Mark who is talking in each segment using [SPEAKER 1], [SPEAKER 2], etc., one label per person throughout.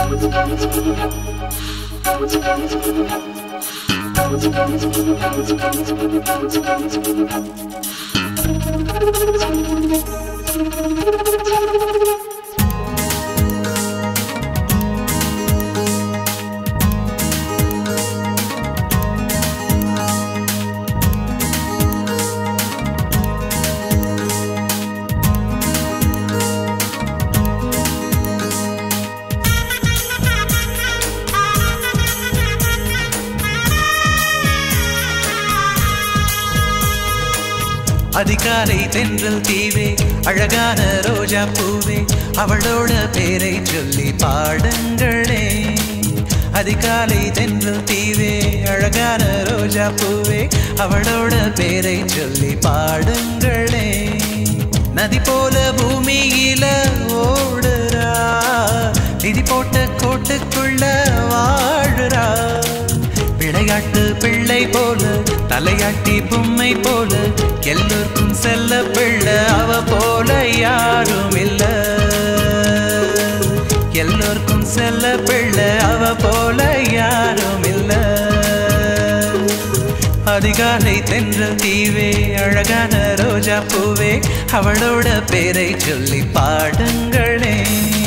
[SPEAKER 1] அதிகாலை தென்றல் தீவே அழகான ரோஜா பூவே அவளோட பேரை சொல்லி பாடுங்களே அதிகாலை தென்றல் தீவே அழகான ரோஜா பூவே அவளோட பேரை சொல்லி பாடுங்களே நதி போல பூமியில ஓடுறா விதி போட்ட கோட்டுக்குள்ள வாழுறா விளையாட்டு பிள்ளை போல தலையாட்டி பொம்மை போல எல்லோருக்கும் செல்ல பிள்ளை அவ போல யாரும் இல்ல எல்லோருக்கும் செல்ல பிள்ளை அவ போல யாரும் இல்ல அதிகாலை தென்றல் தீவே அழகான ரோஜா பூவே அவளோட பேரை சொல்லி பாடுங்களே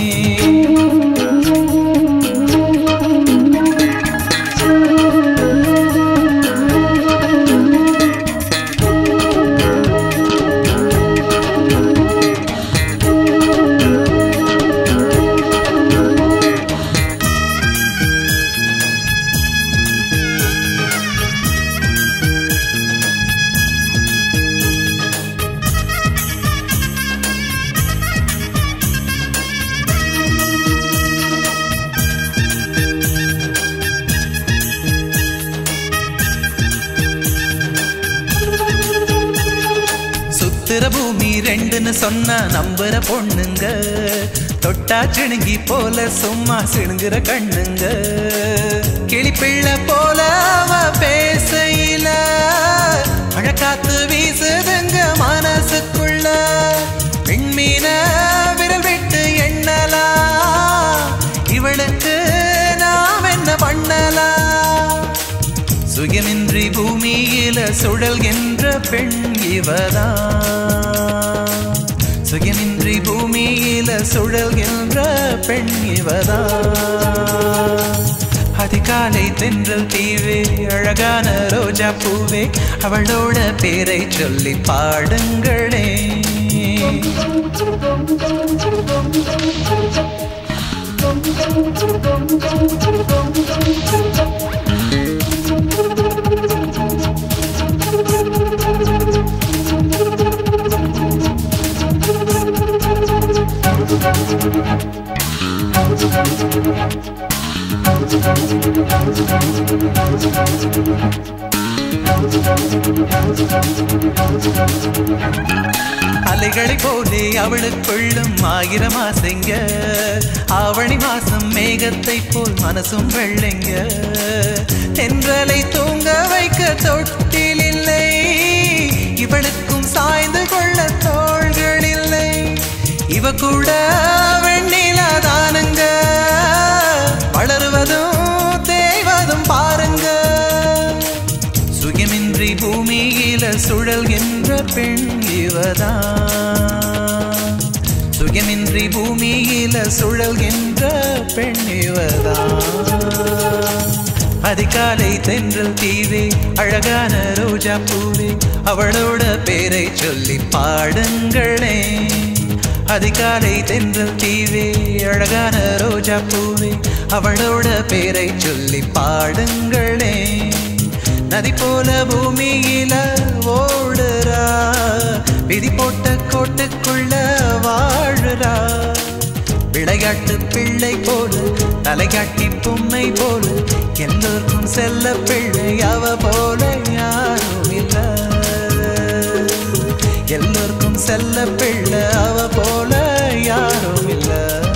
[SPEAKER 1] சுத்துற பூமி ரெண்டுன்னு சொன்னா நம்புற பொண்ணுங்க தொட்டா சிணுங்கி போல சும்மா சிணுங்குற கண்ணுங்க கிளிப்பிள்ளை போல அவ பேசையில மழைக்காத்து வீசுதுங்க மனசுக்குள்ள விண்மீன விரல் விட்டு எண்ணலாம் இவளுக்கு நாம் என்ன பண்ணலாம் சுயமின்றி பூமியில சுழல்கின்ற பெண் இவதான் சுயமின்றி பூமியில சுழல்கின்ற பெண் இவதான் அதிகாலை தென்றல் தீவே அழகான ரோஜா பூவே அவளோட பேரை சொல்லி பாடுங்களே அலைகளை போலே அவளுக்குள்ளும் ஆயிரம் ஆசைங்க ஆவணி மாசம் மேகத்தை போல் மனசும் வெள்ளைங்க தென்றலை தூங்க வைக்க தொட்டில் இல்லை இவளுக்கும் சாய்ந்து கொள்ள தோள்கள் இல்லை இவ கூட வெண்ணிலாதானுங்க வளருவதும் தேய்வதும் பாருங்க சுயமின்றி பூமியில சுழல்கின்ற பெண் இவதான் சுயமின்றி பூமியில சுழல்கின்ற பெண் இவதான் அதிகாலை தென்றல் தீவே அழகான ரோஜா பூவே அவளோட பேரை சொல்லி பாடுங்களே அதிகாலை தென்றல் தீவே அழகான ரோஜா பூவே அவளோட பேரை சொல்லி பாடுங்களே நதி போல பூமியில ஓடுறா விதி போட்ட கோட்டுக்குள்ள வாழுறா விளையாட்டு பிள்ளை போல தலைகாட்டி பொம்மை போல எல்லோருக்கும் செல்ல பிள்ளை அவ போல யாரும் இல்ல எல்லோருக்கும் செல்ல பிள்ளை அவ போல யாரும் இல்ல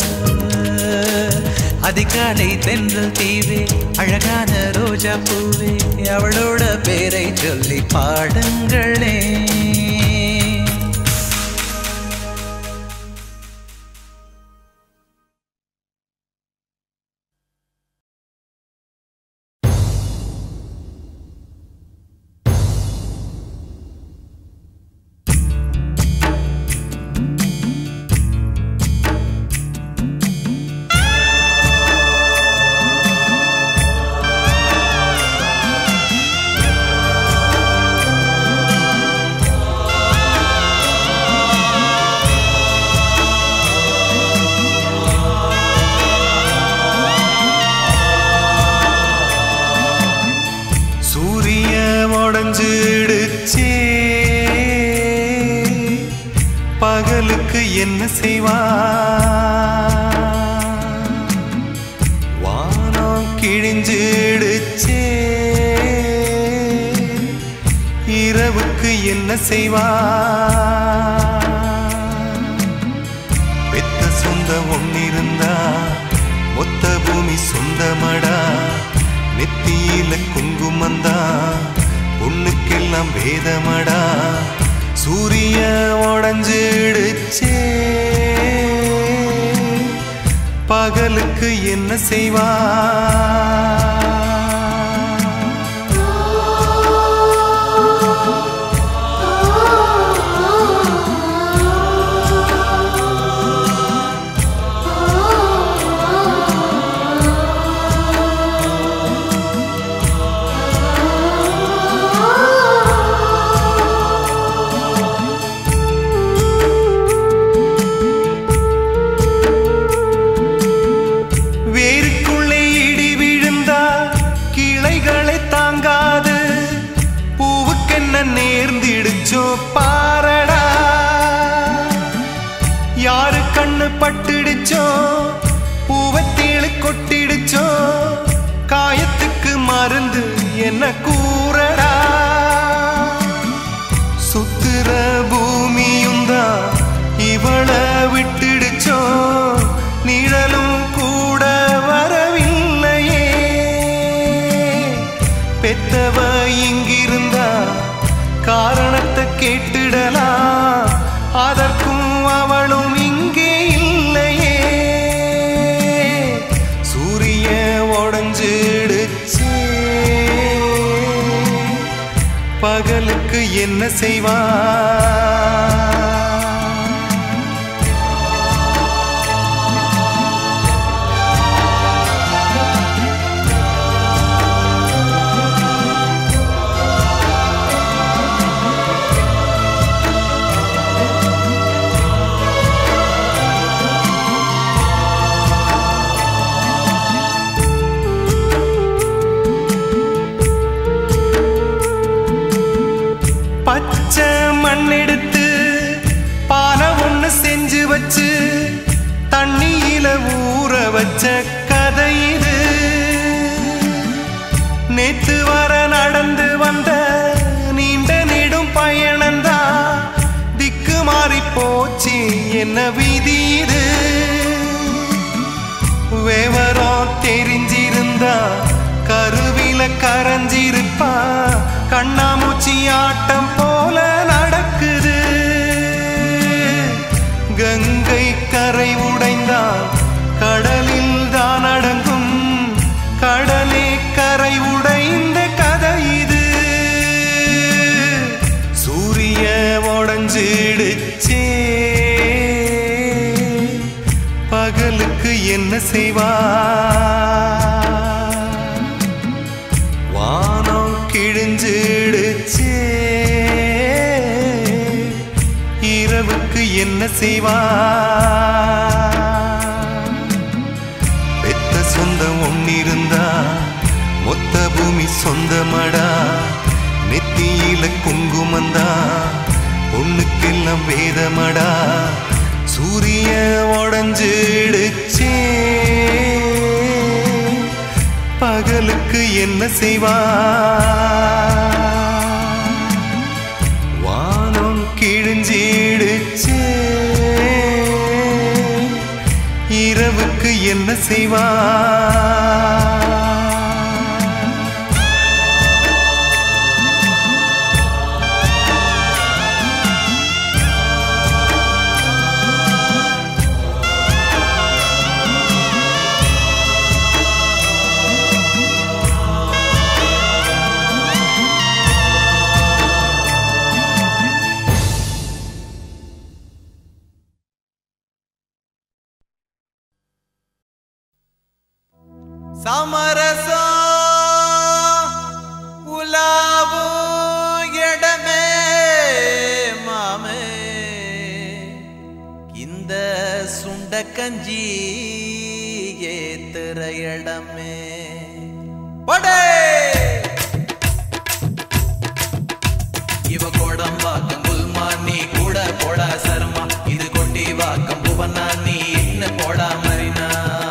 [SPEAKER 1] அதிகாலை தென்றல் தீவே அழகான ரோஜா பூவே அவளோட பேரை சொல்லி பாடுங்களே பகலுக்கு என்ன செய்வா வானம் கிழிஞ்சிடுச்சே இரவுக்கு என்ன செய்வா பெத்த சொந்த ஒன்னிருந்தா மொத்த பூமி சொந்தமடா நெத்தியில குங்குமந்தா பொண்ணுக்கெல்லாம் வேதமடா சூரிய உடஞ்சிடுச்சே பகலுக்கு என்ன செய்வா வேருக்குள்ளே இடி விழுந்தா கிளைகளை தாங்காது பூவுக்கென்ன நேர்ந்திடுச்சோ பாரடா யாரு கண்ணு பட்டுடுச்சோ பூவத்தேழு கொட்டிடுச்சோ காயத்துக்கு மருந்து என்ன கூறடா சுத்துற பூமியும் தான் இவள விட்டுடுச்சோ நிழலும் கூட வரவில்லையே பெத்தவ இங்கிருந்தா காரணத்தை கேட்டுடலாம் அதற்கும் அவளும் இங்கே இல்லையே சூரிய உடஞ்சிடுச்சே பகலுக்கு என்ன செய்வா பச்சை மண் எடுத்து பானை ஒண்ணு செஞ்சு வச்சு தண்ணியில ஊற வச்ச கதை இது நேத்து வர நடந்து வந்த நீண்ட நெடும் பயணந்தா திக்கு மாறி போச்சு என்ன விதி இது விவரம் தெரிஞ்சிருந்தா கருவில கரைஞ்சிருப்பா கண்ணாமூச்சி ஆட்டம் போல நடக்குது கங்கை கரை உடைந்தா கடலில் தான் அடங்கும் கடலே கரை உடைந்த கதை இது சூரிய உடஞ்சிடுச்சே பகலுக்கு என்ன செய்வா வானம் கிழிஞ்சிடுச்சே இரவுக்கு என்ன செய்வா பெத்த சொந்தம் ஒன்னிருந்தா மொத்த பூமி சொந்தமடா நெத்தியில குங்குமந்தா பொண்ணுக்கெல்லாம் வேதமடா சூரிய உடஞ்சிடுச்சே பகலுக்கு என்ன செய்வா வானம் கிழிஞ்சிடுச்சே இரவுக்கு என்ன செய்வா சமரசம் உலாவோ இடமே மாமே இந்த சுண்டக்கஞ்சி ஏத்துற இடமே படே இவ கோடம்பாக்கம் குல்மா நீ கூட போடா சர்மா இது கொண்டி வாக்கம் புவனா நீ என்ன போடா மரினா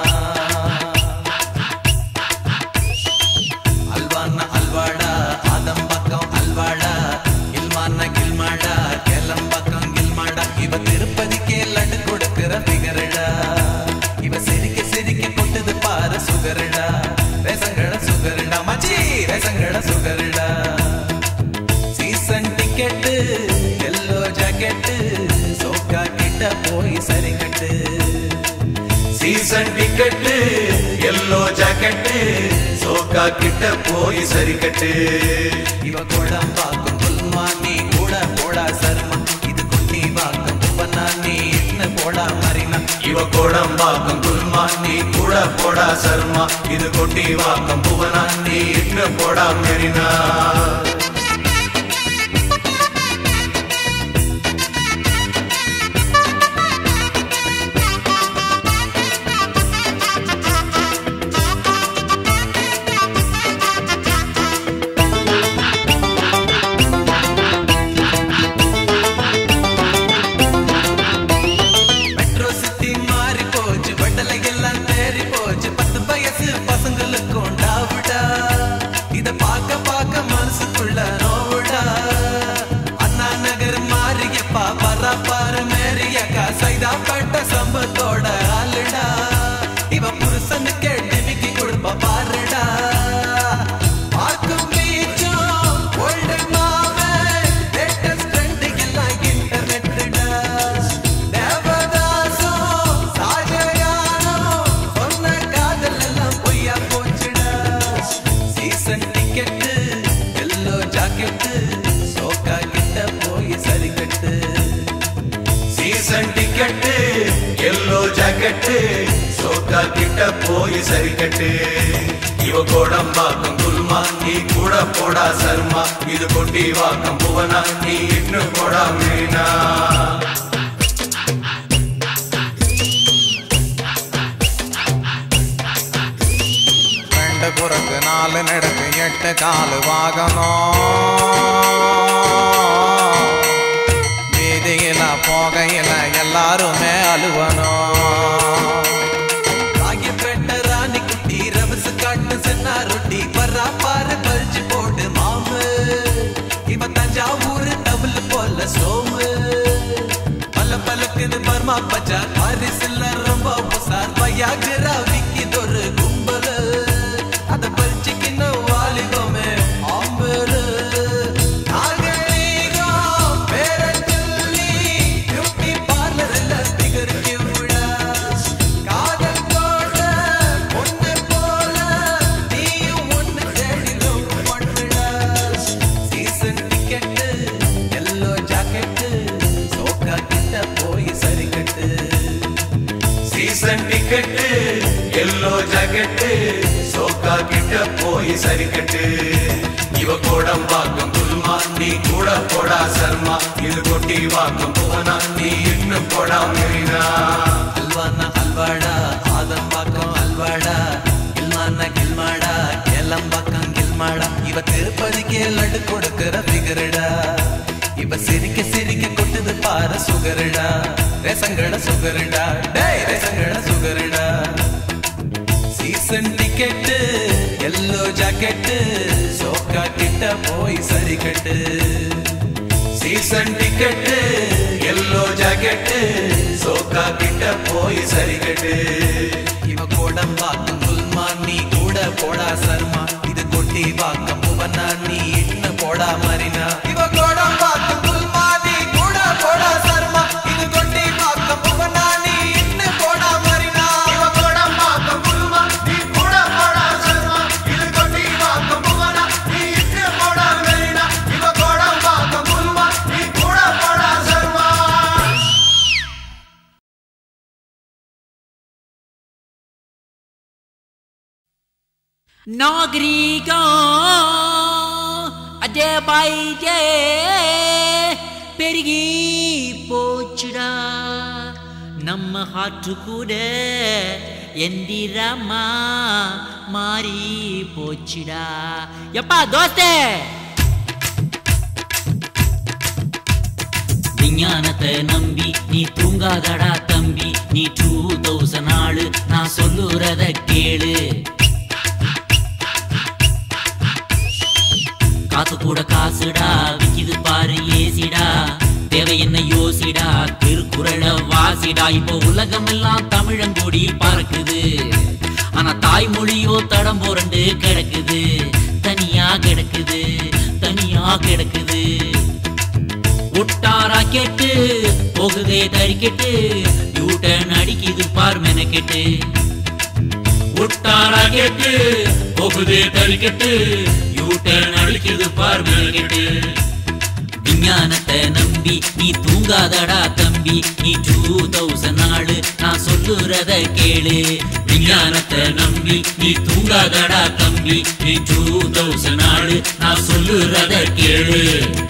[SPEAKER 1] அல்வானா அல்வாடா ஆதம் பக்கம் அல்வாடா கில்மானா கில்மாடா கேலம் பக்கம் கில்மாடா இவ திருப்பதிக்கே லட்டு கொடுக்கிற பிகரடா இவ சிரிக்க சிரிக்க கொட்டது பாரு சுகரடா ரேசங்கட சுகரடா மச்சி ரேசங்கட சுகரடா சீசன் டிக்கெட்டு எல்லோ ஜாக்கெட்டு சோக்கா கிட்ட போய் சரிங்கட்டு
[SPEAKER 2] சீசன் டிக்கெட்டு எல்லோ ஜாக்கெட்டு சோக்கா கிட்ட போய் சரி கட்டு
[SPEAKER 1] இவ குளம் பார்க்கும் புல்மா நீ கூட போடா சர்மா இது குட்டி வாக்கம் புவனா நீ என்ன போடா மரினா
[SPEAKER 2] இவ கோடம் வாக்கம் குல்மா நீ கூட போடா சர்மா இது கொட்டி வாக்கம் புவனா நீ இன்னும் போடா மெரினா
[SPEAKER 1] மெட்ரோ சிட்டி மாறி போச்சு வட்டலை எல்லாம் தேறி போச்சு பத்து வயசு பசங்களுக்கும் டாவுடா இத பார்க்க பார்க்க மனசுக்குள்ள நோவுடா அண்ணா நகர் மாறியப்பா வர பாரு மேரியக்கா சைதா பட்ட சம்பத்தோட ஆளுடா இவ புருஷனுக்கு டிமிக்கி கொடுப்ப பாருடா பார்க்கும் பீச்சும் golden மாவன், latest trend எல்லாம் internetடா. தேவதாசும் ஷாஜகானும் சொன்ன காதல் எல்லாம் பொய்யா போச்சுடா. Season ticket, yellow jacket, சோக்கா கிட்ட போய் சரி கட்டு
[SPEAKER 2] சீசன் டிக்கெட்டு எல்லோ ஜாக்கெட்டு சோக்கா கிட்ட போய் சரி கட்டு இவ கோடம் வாக்கம் குல்மா நீ கூட போடா சர்மா இது கொட்டி வாக்கம் புவனா நீ இன்னும் போடா மெரினா
[SPEAKER 3] ரெண்டு குறுக்கு நாலு நெடுக்கு எட்டு காலு வாகனம் வீதியில போகையில எல்லாருமே அழுவணும்
[SPEAKER 1] ராகிப்பேட்டை ராணி குட்டி ரவசு காட்டு சென்னா ரொட்டி பர்றா பாரு பறிச்சு போடு மாமு இவ தஞ்சாவூர் டபுள் போல சோமு பல பலக்குது பர்மா பச்சா பாரிசில்ல ரொம்ப புசார் பையாகிரா விக்கிதொரு கும்பலு அத பறிச்சுக்கின வாலிபமே ஆம்பலு நாகரீகம் பேரச் சொல்லி பியூட்டி பார்லர்ல figure கிவுடா. காதல் தோட்ட பொண்ணு போல நீயும் ஒண்ணு தேடிலும் பண்ணுடா. Season ticket, yellow jacket, சோக்கா கிட்ட போய் சரி கட்டு
[SPEAKER 2] சீசன் டிக்கெட்டு எல்லோ ஜாக்கெட்டு சோக்கா கிட்ட போய் சரி கட்டு இவ கோடம் வாக்கம் குல்மா நீ கூட போடா சர்மா இது கொட்டி வாக்கம் புவனா நீ இன்னும் போடா மெரினா
[SPEAKER 1] அல்வானா அல்வாடா ஆதம் பாக்கம் அல்வாடா கில்மானா கில்மாடா கேலம் பாக்கம் கில்மாடா இவ திருப்பதிக்கே லட்டு கொடுக்கிற பிகரடா இவ சிரிக்க சிரிக்க கொட்டுது பாரு சுகரடா ரேசங்கட சுகரடா டேய் ரேசங்கட சுகரடா சீசன் டிக்கெட்டு எல்லோ ஜாக்கெட்டு சோக்கா கிட்ட போய் சரி கட்டு
[SPEAKER 2] சீசன் டிக்கெட்டு எல்லோ ஜாக்கெட்டு சோக்கா கிட்ட போய் சரி கட்டு
[SPEAKER 1] இவ கோடம் வாக்கம் குல்மா நீ கூட போடா சர்மா இது கொட்டி வாக்கம் புவனா நீ இன்ன போடா மரினா இவ கோடம் வாக்கம் குல்மா நீ கூட போடா சர்மா இது கொட்டி வாக்கம் புவனா நீ இன்ன போடா மரினா
[SPEAKER 2] இவ கோடம் வாக்கம் குல்மா நீ கூட போடா சர்மா இது கொட்டி வாக்கம் புவனா நீ இன்னும் போடா மெரினா இவ கோடம் வாக்கம் குல்மா நீ கூட போடா சர்மா
[SPEAKER 4] நாகரீகம் அதே பைஜே பெருகி போச்சுடா நம்ம ஹாற்று கூட எந்திரமா மாறி போச்சுடா எப்பா தோஸ்தே விஞ்ஞானத்தை நம்பி நீ தூங்காதடா தம்பி நீ டூ தௌசண்ட் ஆளு நான் சொல்லுறத கேளு காத்து கூட காசுடா விக்கிது பாரு ஏசிடா தேவை என்ன யோசிடா திருக்குறள வாசிடா இப்போ உலகம் எல்லாம் தமிழங்கொடி பறக்குது ஆனா தாய்மொழியோ தடம் புரண்டு கிடக்குது தனியா கிடக்குது தனியா கிடக்குது ஒட்டாரா கேட்டு போகுதே தறிக்கெட்டு யூட்டன் அடிக்குது பார் மெனக்கெட்டு ஒட்டாரா கேட்டு போகுதே தறிக்கெட்டு யூட்டன் அடிக்குது பார் மெனக்கெட்டு விஞ்ஞானத்தை நம்பி நீ தூங்காதடா தம்பி நீ டூ தௌசண்ட் நாலு நான் சொல்லுறத கேளு விஞ்ஞானத்தை நம்பி நீ தூங்காதடா தம்பி நீ டூ தௌசண்ட் நாலு நான் சொல்லுறத கேளு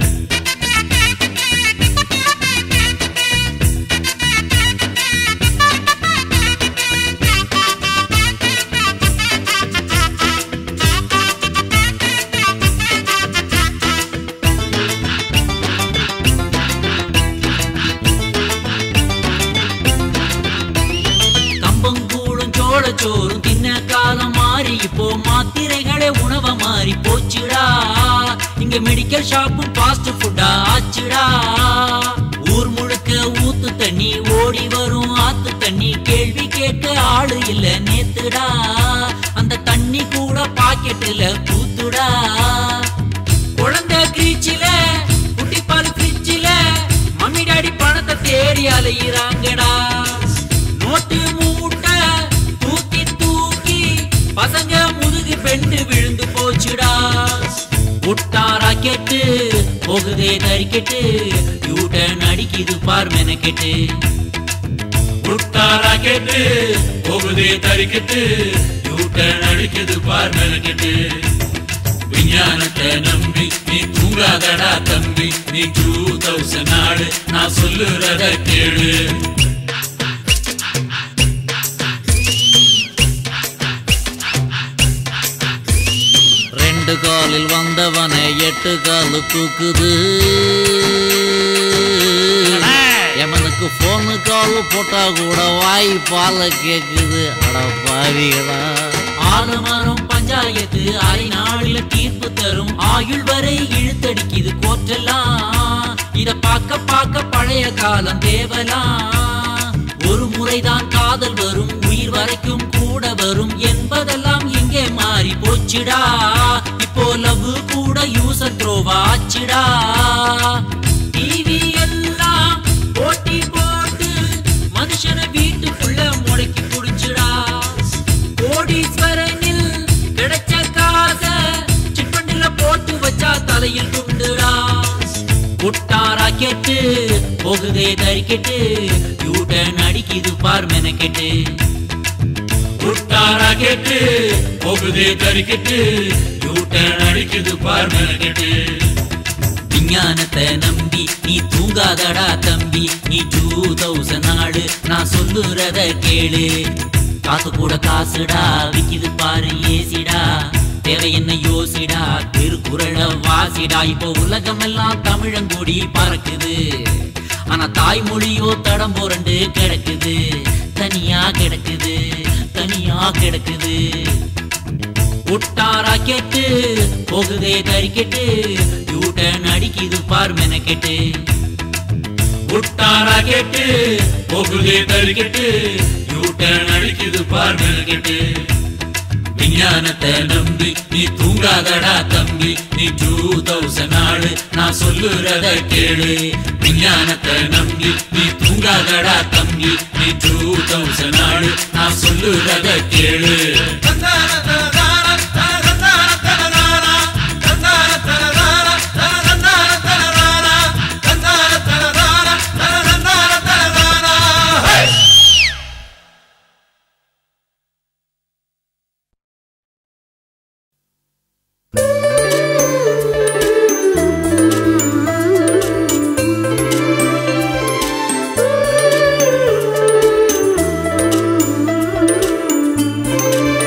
[SPEAKER 4] கம்பங்கூழும் சோளச்சோறும் தின்ன காலம் மாறி இப்போ மாத்திரைகளே உணவ மாறி போச்சுடா இங்க மெடிக்கல் ஷாப்பும் ஃபாஸ்ட் ஃபுட்டா ஆச்சுடா ஊர் முழுக்க ஊத்து தண்ணி ஓடி வரும் ஆத்து தண்ணி கேள்வி கேட்க ஆளு இல்ல நேத்துடா அந்த தண்ணி கூட பாக்கெட்டுல பூத்துடா குழந்தை கிரீச்சில குட்டிப்பால் ஃப்ரிட்ஜில மம்மி டாடி பணத்தை தேடி அலையிறாங்கடா நோட்டு மூட்டை தூக்கி தூக்கி பசங்க முதுகு பெண்டு விழுந்து போச்சுடா முட்டாரா கெட்டு போகுதே தறிக்கெட்டு யூட்டன் அடிக்குது பார் மெனக்கெட்டு முட்டாரா கெட்டு போகுதே தறிக்கெட்டு யூட்டன் அடிக்குது பார் மெனக்கெட்டு விஞ்ஞானத்தை நம்பி நீ தூங்காதடா தம்பி நீ டூ தௌசண்ட் நாடு நான் சொல்லுறத கேளு
[SPEAKER 3] ரெண்டு காலில் வந்தவனை எட்டு காலு தூக்குது எமனுக்கு போனு கால் போட்டா கூட வாய் பால கேக்குது அட பாவிகளா
[SPEAKER 4] ஆலமரம் பஞ்சாயத்து அரை நாளில தீர்ப்பு தரும் ஆயுள் வரை இழுத்தடிக்குது கோற்றெல்லாம் இத பார்க்க பார்க்க பழைய காலம் தேவலாம் ஒரு முறைதான் காதல் வரும் உயிர் வரைக்கும் கூட வரும் என்பதெல்லாம் எங்கே மாறி போச்சுடா இப்போ லவ் கூட யூஸ் த்ரோவா ஆச்சுடா டிவி எல்லாம் போட்டி போட்டு மனுஷனை வீட்டுக்குள்ள முடக்கி புடிச்சுடா கோடீஸ்வரனில் கிடைச்ச காச சிட்பண்டில போட்டு வச்சா தலையில் துண்டுடா குட்டாரா கெட்டு போகுதே தறிக்கெட்டு யூட்டன் அடிக்குது பார் மெனக்கெட்டு குட்டாரா கெட்டு போகுதே தறிக்கெட்டு யூட்டன் அடிக்குது பார் மெனக்கெட்டு விஞ்ஞானத்தை நம்பி நீ தூங்காதடா தம்பி நீ டூ தௌசண்ட் நாடு நான் சொல்லுறத கேளு காசு கூட காசுடா விக்கிது பாரு ஏசிடா தேவை என்ன யோசிடா திருக்குறள வாசிடா இப்போ உலகம் எல்லாம் தமிழங்கூடி பறக்குது ஆனா தாய்மொழியோ தடம் புரண்டு கிடக்குது தனியா கிடக்குது தனியா கிடக்குது ஒட்டாரா கெட்டு போகுதே தறிக்கெட்டு யூட்டன் அடிக்குது பார் மெனக்கெட்டு ஒட்டாரா கெட்டு போகுதே தறிக்கெட்டு யூட்டன் அடிக்குது பார் மெனக்கெட்டு விஞ்ஞானத்தை நம்பி நீ தூங்காதடா தம்பி நீ டூ தௌசண்ட் நாடு நான் சொல்லுறத கேளு விஞ்ஞானத்தை நம்பி நீ தூங்காதடா தம்பி நீ டூ தௌசண்ட் நாடு நான் சொல்லுறத கேளு
[SPEAKER 5] Thank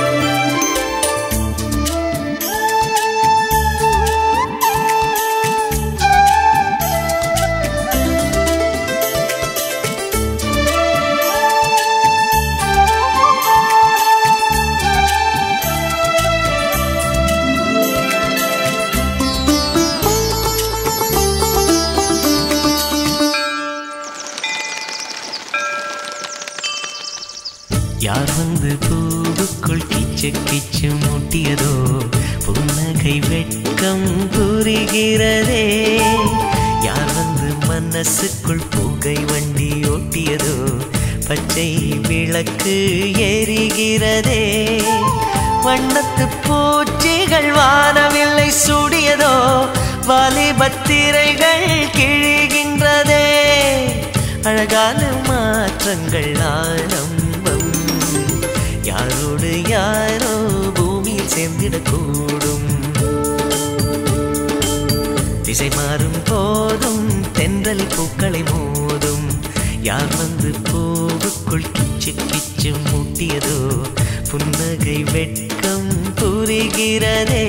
[SPEAKER 5] கிச்சு கிச்சு முட்டியதோ புன்னகை வெட்கம் புரிகிறதே யார் வந்து மனசுக்குள் புகை வண்டி ஓட்டியதோ பச்சை விளக்கு எரிகிறதே வண்ணத்து பூச்சிகள் வானவில்லை சூடியதோ வாலிபத்திரைகள் கிழிகின்றதே அழகான மாற்றங்கள் ஆரம்பம் யாரோடு யாரோ பூமியில் சேர்ந்திடக்கூடும் திசை மாறும் போதும் தென்றல் பூக்களை மோதும் யார் வந்து பூவுக்குள் கிச்சு கிச்சு மூட்டியதோ புன்னகை வெட்கம் புரிகிறதே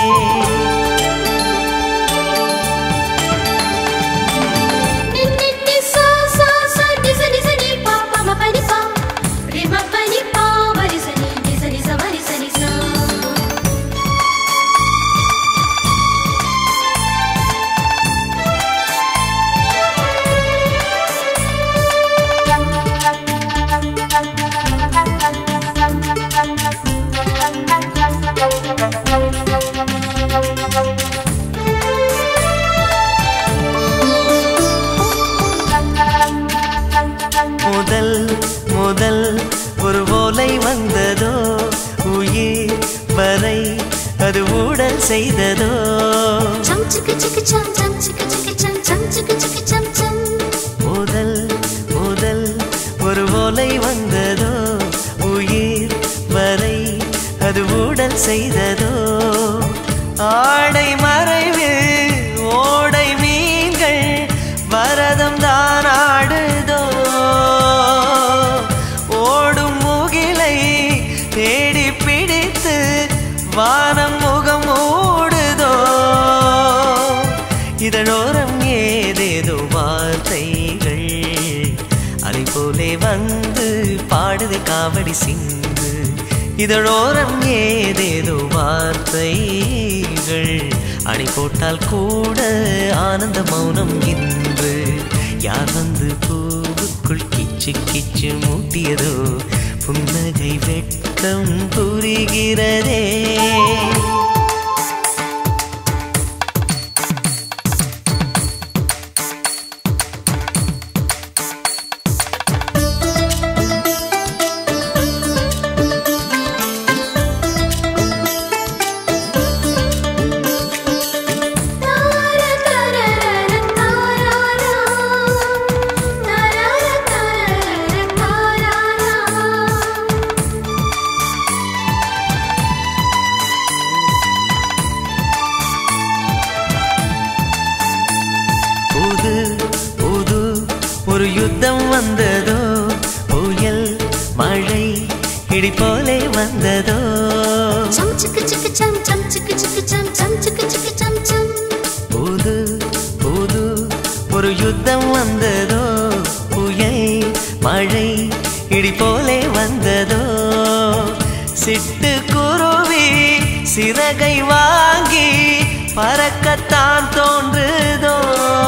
[SPEAKER 6] నిన్నిట్టి సా సా సా నిజ నిజ ని పా పా మ పని పా రి మ పని పా మరి స ని నిజ నిజ మరి స ని సా
[SPEAKER 5] முதல் முதல் ஒரு ஓலை வந்ததோ உயிர் வரை அது ஊடல் செய்ததோ
[SPEAKER 6] చం చిక చిక చం చం చిక చిక చం చం చిక చిక చం చం
[SPEAKER 5] முதல் முதல் ஒரு ஓலை வந்ததோ உயிர் வரை அது ஊடல் செய்ததோ ஆடை மறைவு ஓடை மீன்கள் வரதம் தான் ஆடுதோ ஓடும் முகிலை தேடி பிடித்து வானம் முகம் ஓடுதோ இதழோரம் ஏதேதோ வார்த்தைகள் அதை போலே வந்து பாடுது காவடி சிந்து இதழோரம் ஏதேதோ வார்த்தைகள் அணை போட்டால் கூட ஆனந்த மௌனம் இன்று யார் வந்து பூவுக்குள் கிச்சு கிச்சு மூட்டியதோ புன்னகை வெட்கம் புரிகிறதே
[SPEAKER 6] తార తరర తారారా తరర తరర తారారా
[SPEAKER 5] புது புது ஒரு யுத்தம் வந்ததோ புயல் மழை இடி போலே வந்ததோ
[SPEAKER 6] చం చిక చిక చం చం చిక చిక చం చం చిక చిక చం చం
[SPEAKER 5] புது புது ஒரு யுத்தம் வந்ததோ புயல் மழை இடி போலே வந்ததோ சிட்டு குருவி சிறகை வாங்கி பறக்கத்தான் தோன்றுதோ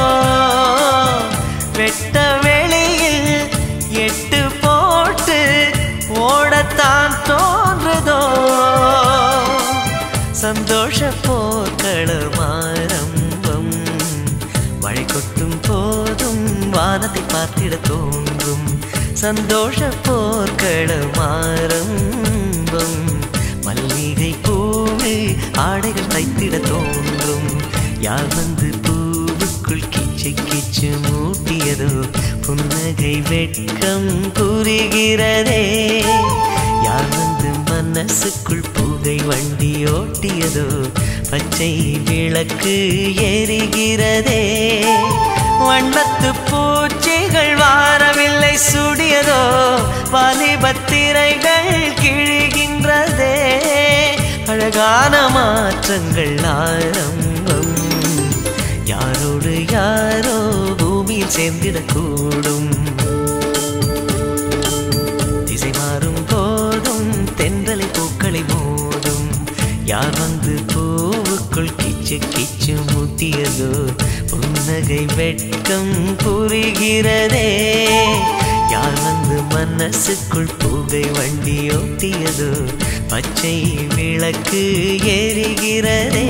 [SPEAKER 5] வெட்ட வெளியில் எட்டு போட்டு ஓடத்தான் தோன்றுதோ சந்தோஷ போக்களம் ஆரம்பம் மழை கொட்டும் போதும் வானத்தை பார்த்திட தோன்றும் சந்தோஷ போர்க்களம் ஆரம்பம் மல்லிகை பூவு ஆடைகள் தைத்திட தோன்றும் யார் வந்து பூவுக்குள் கிச்சு கிச்சு மூட்டியதோ புன்னகை வெட்கம் புரிகிறதே யார் வந்து மனசுக்குள் புகை வண்டி ஓட்டியதோ பச்சை விளக்கு எரிகிறதே வண்ணத்து பூச்சிகள் வாரவில்லை சுடியதோ வாலிபத்திரைகள் கிழிகின்றதே அழகான மாற்றங்கள் ஆரம்பம் யாரோடு யாரோ பூமியில் சேர்ந்திடக்கூடும் திசை மாறும் போதும் தென்றலை பூக்களை மோதும் யார் வந்து பூவுக்குள் கிச்சு கிச்சு முட்டியதோ புன்னகை வெட்கம் புரிகிறதே யார் வந்து மனசுக்குள் புகை வண்டி ஓட்டியதோ பச்சை விளக்கு எரிகிறதே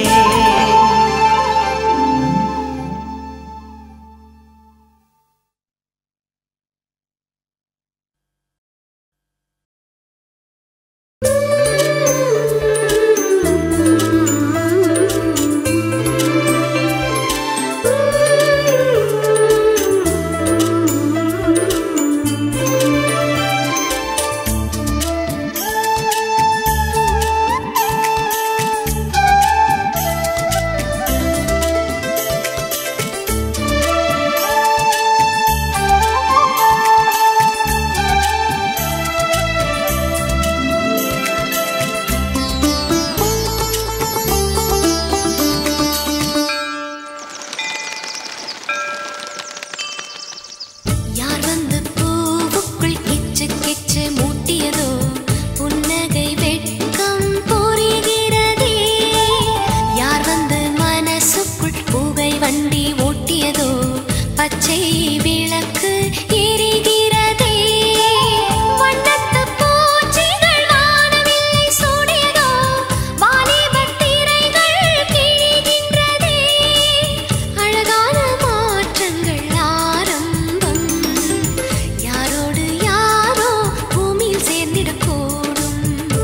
[SPEAKER 6] யார் வந்து பூவுக்குள் கிச்சு கிச்சு மூட்டியதோ புன்னகை வெட்கம் புரிகிறதே யார் வந்து மனசுக்குள் புகை வண்டி ஓட்டியதோ பச்சை விளக்கு எரிகிறதே வண்ணத்து பூச்சிகள் வானவில்லை சூடியதோ வாலிபத் திரைகள் கிழிகின்றதே அழகான மாற்றங்கள் ஆரம்பம் யாரோடு யாரோ பூமியில் சேர்ந்திடக்கூடும்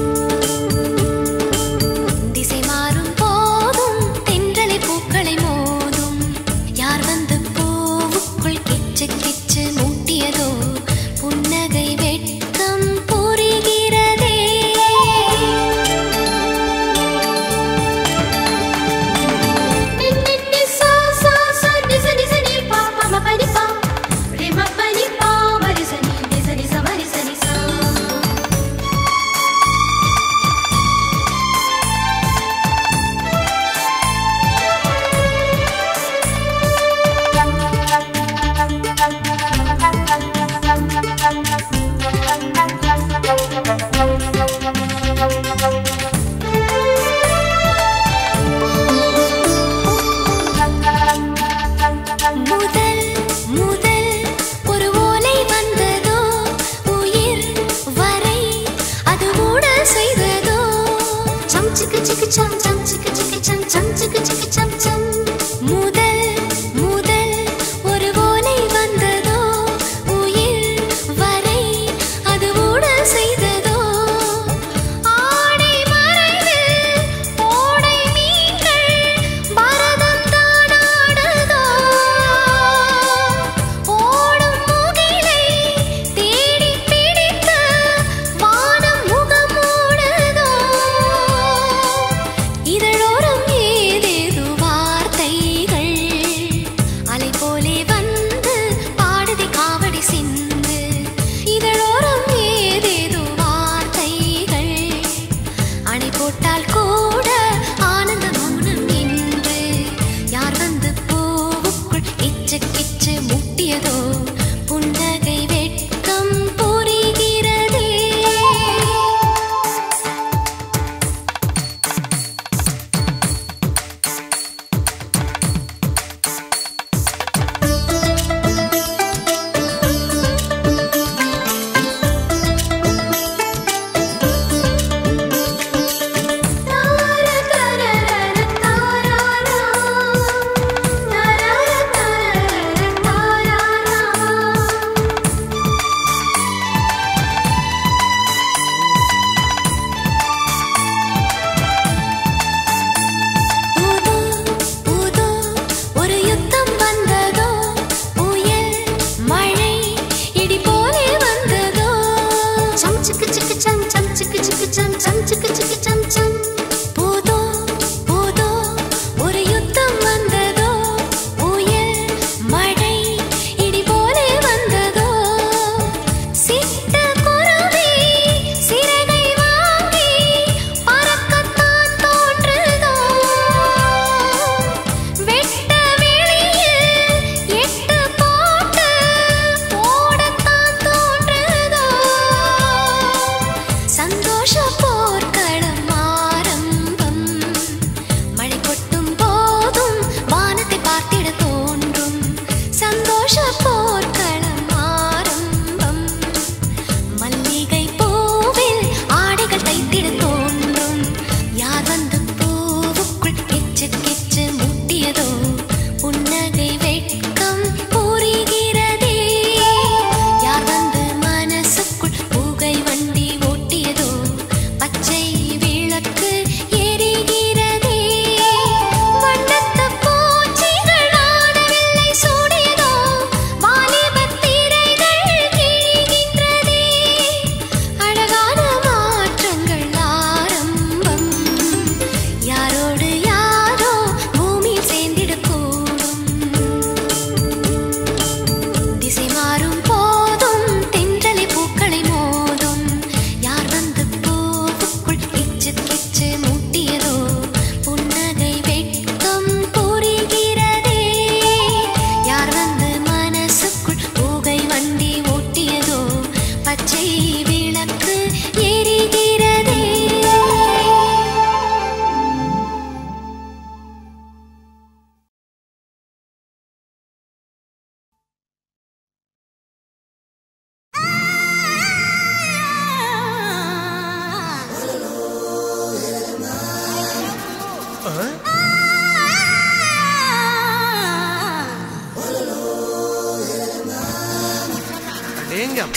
[SPEAKER 6] திசை மாறும் போதும் தென்றலை பூக்களை மோதும் யார் வந்து பூவுக்குள் கிச்சு கிச்சு மூட்டியதோ புன்னகை வெட்கம் புரிகிறதே நின்னி சா சா சா நிச நிச நீ பா பா ம ப நி பா ரே ம ப நி பா வரி ச நீ நிச நிச வரி ச நி சா முதல் முதல் ஒரு ஓலை வந்ததோ உயிர் வரை அது மூட செய்ததோ சம் சிக்கு சிக்கு சம் சம் சிக்கு சிக்கு சம் சம் சிக்கு சிக்கு சம் சம் முதல் முதல் ஒரு ஓலை வந்ததோ உயிர் வரை அது மூட செய்ததோ ஆடை மறைவில் ஓடை மீன்கள் பரதம் தானாடுதோ ஓடும் முகிலை தேடி பிடித்து வானம் முகம் மூடுதோ இதழோ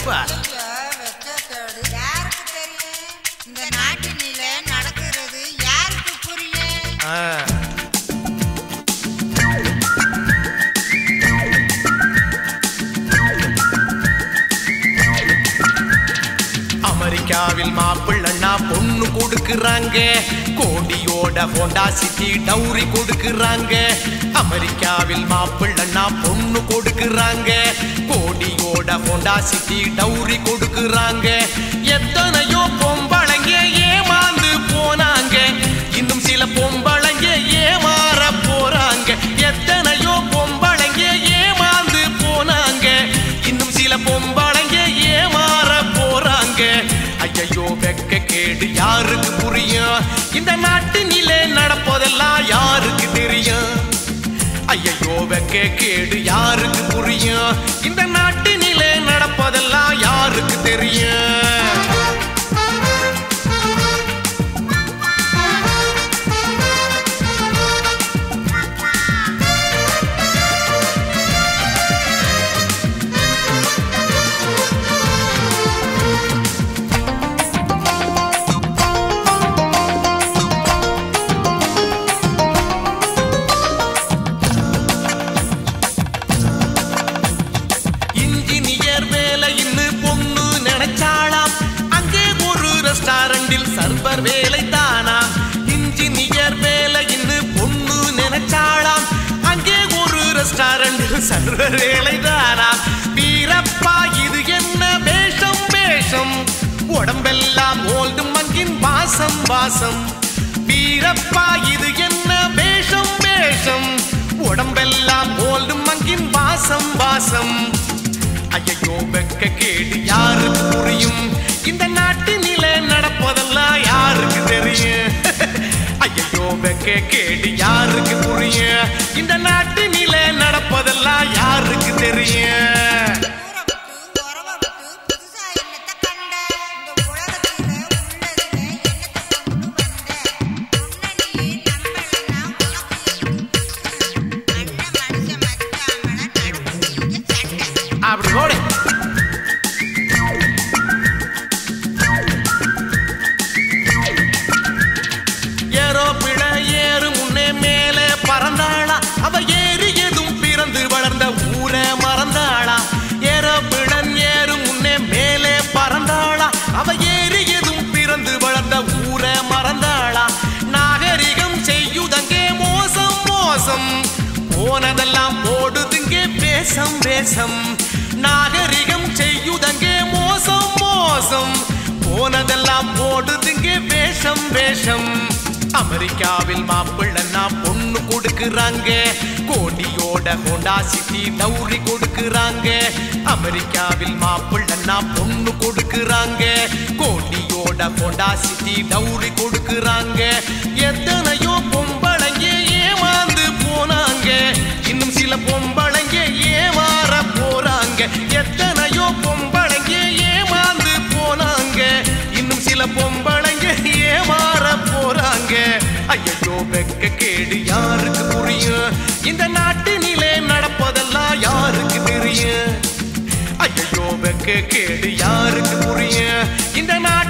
[SPEAKER 7] வெக்கப்பா
[SPEAKER 8] ஐயோ, வெட்கக்கேடு. யாருக்கு தெரியும் இந்த நாட்டினில நடக்கிறது யாருக்கு புரியும்
[SPEAKER 7] ஆ. அமெரிக்காவில் மாப்பிள்ளண்ணா பொண்ணு கொடுக்குறாங்க கோடியோட ஹோண்டா சிட்டி டவுரி கொடுக்குறாங்க அமெரிக்காவில் மாப்பிள்ளண்ணா பொண்ணு கொடுக்குறாங்க கோடியோட ஹோண்டா சிட்டி டவுரி கொடுக்குறாங்க எத்தனையோ பொம்பளைங்க ஏமாந்து போனாங்க இன்னும் சில பொம்பளைங்க ஏமாற போறாங்க எத்தனையோ பொம்பளைங்க ஏமாந்து போனாங்க இன்னும் சில பொம்பளைங்க ஏமாற போறாங்க ஐயையோ வெக்க கேடு யாருக்கு புரியும் இந்த நாட்டினிலே நடப்பதெல்லாம் யாருக்கு தெரியும் ஐயையோ வெக்க கேடு யாருக்கு புரியும் இந்த நாட்டினிலே நடப்பதெல்லாம் யாருக்கு தெரியும் இன்ஜினியர் வேலைன்னு பொண்ணு நினைச்சாளாம் அங்கே ஒரு ரெஸ்டாரண்டில் சர்வர் வேலை தானாம் இன்ஜினியர் வேலைன்னு பொண்ணு நினைச்சாளாம் அங்கே ஒரு ரெஸ்டாரண்டில் சர்வர் வேலை தானாம் வீரப்பா இது என்ன வேஷம் வேஷம் உடம்பெல்லாம் ஓல்டு மங்கின் வாசம் வாசம் வீரப்பா இது என்ன வேஷம் வேஷம் உடம்பெல்லாம் ஓல்டு மங்கின் வாசம் வாசம் ஐயோ வெக்க கேடு யாருக்கு புரியும் இந்த நாட்டினிலே நடப்பதெல்லாம் யாருக்கு தெரியும் ஐயோ வெக்க கேடு யாருக்கு புரியும் இந்த நாட்டினிலே நடப்பதெல்லாம் யாருக்கு தெரியும்
[SPEAKER 8] ஊரை விட்டு உறவை விட்டு புதுசா என்னத்த கண்ட இந்த உலகத்துல உள்ளதுல என்னத்த கொண்டு வந்த உன்னை நீ நம்பலன்னா உனக்கு எதுக்கு அண்ணன் மனுஷன் மதிக்காமல நடக்குது இங்க சண்டை
[SPEAKER 7] அப்படி போடு ஏரோப்பிட ஏறு முன்னே மேலே பறந்தாளா அவ ஏறி எதும் பிறந்து வளர்ந்த ஊரை மறந்தாளா ஏரோப்பிடன் ஏறு முன்னே மேலே பறந்தாளா அவ ஏறி எதும் பிறந்து வளர்ந்த ஊரை மறந்தாளா நாகரிகம் செய்யுதங்கே மோசம் மோசம் போனதெல்லாம் போடுதுங்கே பேசம் பேசம் நாகரிகம் செய்யுதங்கே மோசம் மோசம் போனதெல்லாம் போடுதுங்க வேஷம் வேஷம் அமெரிக்காவில் மாப்பிள்ளன்னா பொண்ணு கொடுக்குறாங்க கோடியோட ஹோண்டா சிட்டி டவுரி கொடுக்குறாங்க அமெரிக்காவில் மாப்பிள்ளன்னா பொண்ணு கொடுக்குறாங்க கோடியோட ஹோண்டா சிட்டி டவுரி கொடுக்குறாங்க எத்தனையோ பொம்பளைங்க ஏமாந்து போனாங்க இன்னும் சில பொம்பளைங்க ஏமாற போறாங்க எத்தனையோ பொம்பளைங்க ஏமாந்து போனாங்க இன்னும் சில பொம்பளைங்க ஏமாற போறாங்க ஐயோ வெக்க கேடு யாருக்கு புரியும் இந்த நாட்டினிலே நடப்பதெல்லாம் யாருக்கு தெரியும் ஐயோ வெக்க கேடு யாருக்கு புரியும் இந்த நாட்டு